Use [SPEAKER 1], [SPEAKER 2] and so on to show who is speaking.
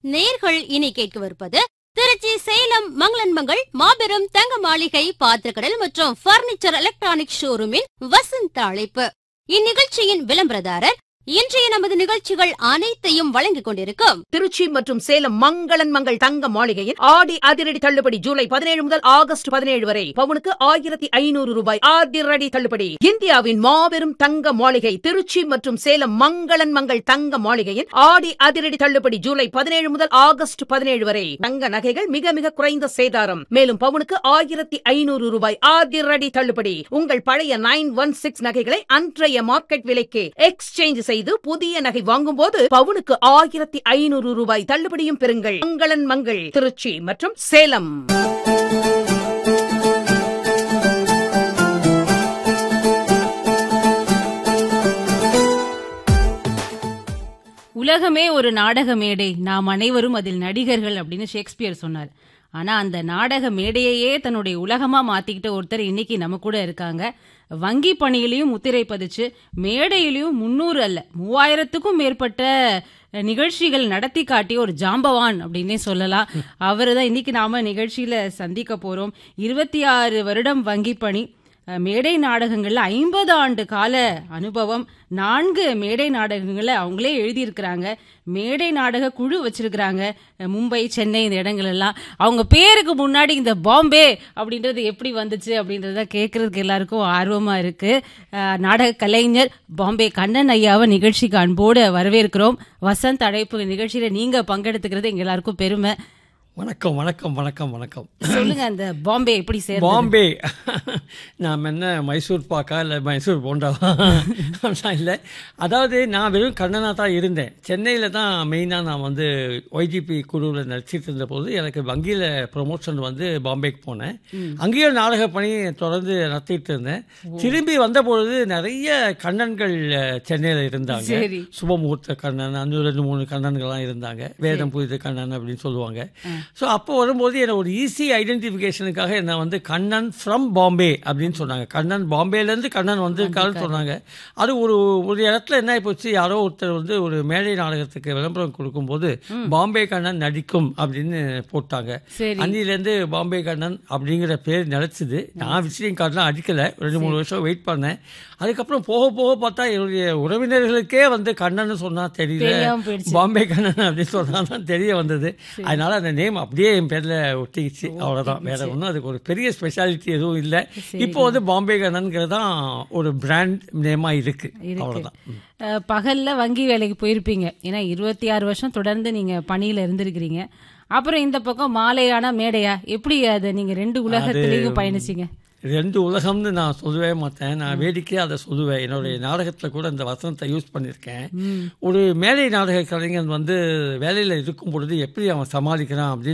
[SPEAKER 1] நேர்கள் இனி கேட்கவிருப்பது திருச்சி சேலம் மங்களன்மங்கள் மாபெரும் தங்க மாளிகை பாத்திரக்கடல் மற்றும் பர்னிச்சர் எலக்ட்ரானிக் ஷோரூமின் வசந்த அழைப்பு இந்நிகழ்ச்சியின் விளம்பரதாரர் இன்றைய நமது நிகழ்ச்சிகள் அனைத்தையும் வழங்கிக் கொண்டிருக்கும்
[SPEAKER 2] திருச்சி மற்றும் சேலம் மங்களன் மங்கள் தங்க மாளிகையில் ஆடி அதிரடி தள்ளுபடி ஜூலை பதினேழு முதல் ஆகஸ்ட் பதினேழு வரை பவுனுக்கு ஆயிரத்தி ஐநூறு ரூபாய் அதிரடி தள்ளுபடி இந்தியாவின் மாபெரும் தங்க மாளிகை திருச்சி மற்றும் சேலம் மங்களன் மங்கள் தங்க மாளிகையில் ஆடி அதிரடி தள்ளுபடி ஜூலை பதினேழு முதல் ஆகஸ்ட் பதினேழு வரை தங்க நகைகள் மிக மிக குறைந்த சேதாரம் மேலும் பவுனுக்கு ஆயிரத்தி ஐநூறு ரூபாய் அதிரடி தள்ளுபடி உங்கள் பழைய நைன் ஒன் சிக்ஸ் நகைகளை அன்றைய மார்க்கெட் விலைக்கு எக்ஸ்சேஞ்ச் செய்து புதிய நகை வாங்கும்போது பவுனுக்கு ஆயிரத்தி ஐநூறு ரூபாய் தள்ளுபடியும் பெறுங்கள் மங்களன் மங்கள் திருச்சி மற்றும் சேலம்
[SPEAKER 3] உலகமே ஒரு நாடக மேடை நாம் அனைவரும் அதில் நடிகர்கள் அப்படின்னு ஷேக்ஸ்பியர் சொன்னார் ஆனா அந்த நாடக மேடையையே தன்னுடைய உலகமா மாத்திக்கிட்ட ஒருத்தர் இன்னைக்கு நம்ம கூட இருக்காங்க வங்கி பணியிலையும் முத்திரை பதிச்சு மேடையிலையும் முன்னூறு அல்ல மூவாயிரத்துக்கும் மேற்பட்ட நிகழ்ச்சிகள் நடத்தி காட்டிய ஒரு ஜாம்பவான் அப்படின்னே சொல்லலாம் அவரை தான் இன்னைக்கு நாம நிகழ்ச்சியில சந்திக்க போறோம் இருபத்தி ஆறு வருடம் வங்கி பணி அஹ், மேடை நாடகங்கள்ல ஐம்பது ஆண்டு கால அனுபவம் நான்கு மேடை நாடகங்களை அவங்களே எழுதியிருக்கிறாங்க மேடை நாடக குழு வச்சிருக்கிறாங்க அஹ், மும்பை சென்னை இந்த இடங்கள் எல்லாம் அவங்க பேருக்கு முன்னாடி இந்த பாம்பே அப்படின்றது எப்படி வந்துச்சு அப்படின்றத கேட்கறதுக்கு எல்லாருக்கும் ஆர்வமா இருக்கு அஹ், நாடக கலைஞர் பாம்பே கண்ணன் ஐயாவை நிகழ்ச்சிக்கு அன்போடு வரவேற்கிறோம் வசந்த் அழைப்பு நிகழ்ச்சியில நீங்க பங்கெடுத்துக்கிறது எங்க எல்லாருக்கும் பெருமை
[SPEAKER 4] வணக்கம் வணக்கம் வணக்கம் வணக்கம்
[SPEAKER 3] சொல்லுங்க அந்த பாம்பே எப்படி சேர்ந்து
[SPEAKER 4] பாம்பே நாம் என்ன மைசூர் பாக்கா இல்லை மைசூர் போண்டாவா அப்படிலாம் இல்லை அதாவது நான் வெறும் கண்ணனாக தான் இருந்தேன் சென்னையில் தான் மெயினாக நான் வந்து ஒய்ஜிபி குழுவில் நடிச்சிட்டு இருந்த போது எனக்கு வங்கியில் ப்ரொமோஷன் வந்து பாம்பேக்கு போனேன் அங்கேயும் நாடக பணி தொடர்ந்து நடத்திட்டு இருந்தேன் திரும்பி வந்த பொழுது நிறைய கண்ணன்கள் சென்னையில் இருந்தாங்க
[SPEAKER 3] சரி.
[SPEAKER 4] சுபமுகூர்த்த கண்ணன் அந்த ரெண்டு மூணு கண்ணன்கள்லாம் இருந்தாங்க வேதம் புரித கண்ணன் அப்படின்னு சொல்லுவாங்க ஸோ அப்போ வரும்போது என்ன ஒரு ஈஸி ஐடென்டிஃபிகேஷனுக்காக என்ன வந்து கண்ணன் ஃப்ரம் பாம்பே அப்படின்னு சொன்னாங்க கண்ணன் பாம்பேலேருந்து கண்ணன் வந்திருக்காருன்னு சொன்னாங்க அது ஒரு ஒரு இடத்துல என்ன போச்சு யாரோ ஒருத்தர் வந்து ஒரு மேடை நாடகத்துக்கு விளம்பரம் கொடுக்கும்போது பாம்பே கண்ணன் நடிக்கும் அப்படின்னு போட்டாங்க
[SPEAKER 3] சரி.
[SPEAKER 4] அன்னிலேருந்து பாம்பே கண்ணன் அப்படிங்கிற பேர் நிலச்சிது நான் விசிட்டிங் கார்டெலாம் அடிக்கலை ரெண்டு மூணு வருஷம் வெயிட் பண்ணேன் அதுக்கப்புறம் போக போக பார்த்தா என்னுடைய உறவினர்களுக்கே வந்து கண்ணன்னு சொன்னா தெரியல
[SPEAKER 3] தெரியாம போயிடுச்சு.
[SPEAKER 4] பாம்பே கண்ணன் அப்படின்னு சொன்னா தான் தெரிய வந்தது அதனால அந்த நேம் அப்படியே என் பேர்ல ஒட்டிக்கிச்சு அவ்வளவுதான் வேற ஒன்றும் அதுக்கு ஒரு பெரிய ஸ்பெஷாலிட்டி எதுவும் இல்லை இப்போ வந்து பாம்பே கண்ணன்கிறது தான் ஒரு பிராண்ட் நேமா இருக்கு அவ்வளவுதான் ம்.
[SPEAKER 3] அஹ், பகல்ல வங்கி வேலைக்கு போயிருப்பீங்க ஏன்னா இருபத்தி ஆறு வருஷம் தொடர்ந்து நீங்க பணியில இருந்திருக்கிறீங்க அப்புறம் இந்த பக்கம் மாலையான மேடையா எப்படி அதை நீங்க ரெண்டு உலகத்திலையும் பயணிச்சீங்க
[SPEAKER 4] ரெண்டு உலகம்னு நான் சொல்லவே மாட்டேன் நான் வேடிக்கையாக அதை சொல்லுவேன் என்னுடைய நாடகத்தில் கூட இந்த வசனத்தை யூஸ் பண்ணியிருக்கேன் ஒரு மேலை நாடக கலைஞன் வந்து வேலையில் இருக்கும் பொழுது எப்படி அவன் சமாளிக்கிறான் அப்படின்னு